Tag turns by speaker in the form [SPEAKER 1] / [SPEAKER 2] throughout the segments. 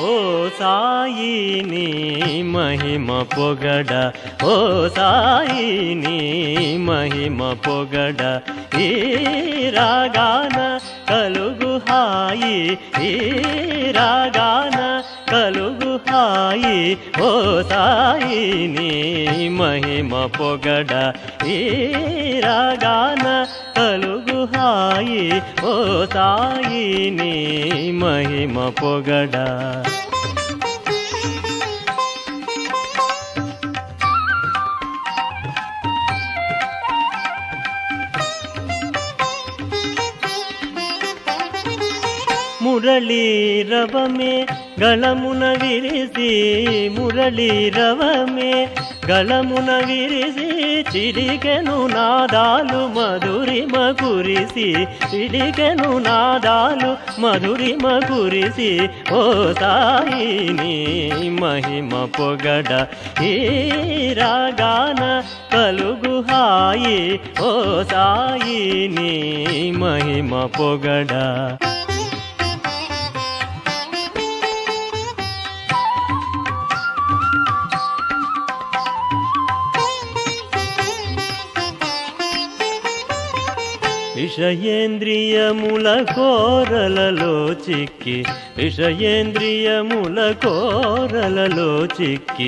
[SPEAKER 1] ఓ సాయి నీ మహిమ పొగడ ఓ సాయి నీ మహిమ పొగడ ఈ రాగాన కలుగు హాయి ఈ రాగాన కలుగు హాయి ఓ సాయి నీ మహిమ పొగడ ఈ రాగాన కలుగు హాయి ఓ సాయి నీ మహిమ పొగడ మురళీ రవమే గళమున విరిసి మురళీ రవమే గళమున విరిసి చిలికెను నాదాలు మధురిమ కురిసి చిలికెను నాదాలు మధురిమ కురిసి ఓ సాయిని మహిమ పొగడ ఈ రాగాన కలుగు హాయి ఓ సాయిని మహిమ పొగడ విషయేంద్రియముల కోరలలో చిక్కి విషయేంద్రియముల కోరలలో చిక్కి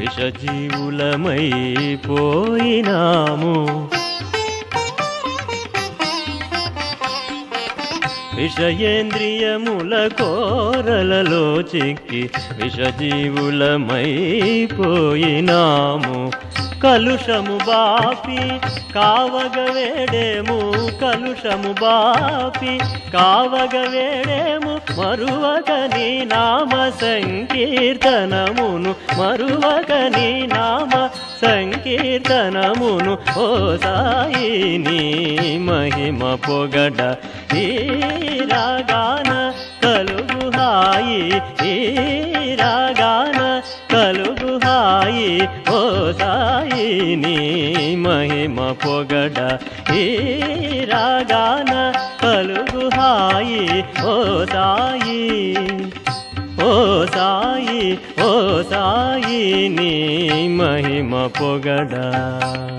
[SPEAKER 1] విషజీవులమైపోయినాము విషయేంద్రియముల కోరలలో చిక్కి విషజీవులమైపోయినాము కలుషము బాపి కావగవేడేము కలుషము బాపి కావగవేడేము మరువక నీ నామ సంకీర్తనమును మరువక నీ నామ సంకీర్తనమును ఓ సాయి నీ మహిమ పొగడ ఈ రాగాన కలుగు హాయి ఈ రాగాన కలుగు హాయి ఓ సాయి నీ మహిమ పొగడ ఈ రాగాన కలుగు హాయి ఓ సాయి ఓ సాయి ఓ సాయి నీ మహిమ పొగడా